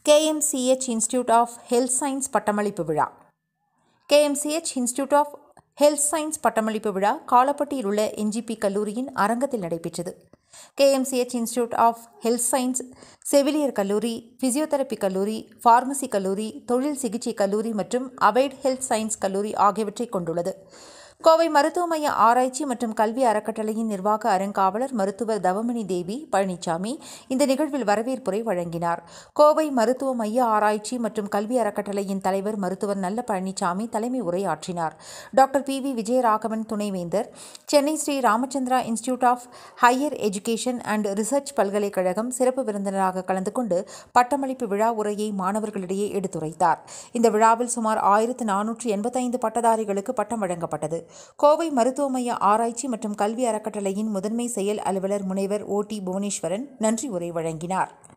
KMCH institute of health science பட்டமளிப்பு விழா KMCH institute of health science பட்டமளிப்பு விழா காலப்பட்டியில் உள்ள என்ஜிபி கல்லூரியின் அரங்கத்தில் நடைபெற்றது KMCH institute of health science செவிலியர் கல்லூரி பிசியோதெரபி கல்லூரி ஃபார்மசி கல்லூரி தொழில் சிகிச்சை கல்லூரி மற்றும் அவைட் ஹெல்த் சயின்ஸ் கல்லூரி ஆகியவற்றை கொண்டுள்ளது கோவை மருத்துவ மைய ஆராய்ச்சி மற்றும் கல்வி அறக்கட்டளையின் நிர்வாக அறங்காவலர் மருத்துவர் தவமணி தேவி பழனிசாமி இந்த நிகழ்வில் வரவேற்புரை வழங்கினார் கோவை மருத்துவ மைய ஆராய்ச்சி மற்றும் கல்வி அறக்கட்டளையின் தலைவர் மருத்துவர் நல்ல பழனிசாமி தலைமை உரையாற்றினார் டாக்டர் பி வி விஜயராகவன் துணைவேந்தர் Chennai Sri Ramachandra institute of higher education and research பல்கலைக்கழகம் சிறப்பு விருந்தினராக கலந்து கொண்டு பட்டமளிப்பு விழா உரையை மாணவர்களிடையே எடுத்துரைத்தார் இந்த விழாவில் சுமார் ஆயிரத்து நானூற்று எண்பத்தைந்து பட்டதாரிகளுக்கு பட்டம் வழங்கப்பட்டது கோவை மருத்துவ மைய ஆராய்ச்சி மற்றும் கல்வி அறக்கட்டளையின் முதன்மை செயல் அலுவலர் முனைவர் ஓ டி புவனேஸ்வரன் நன்றி உரை வழங்கினார்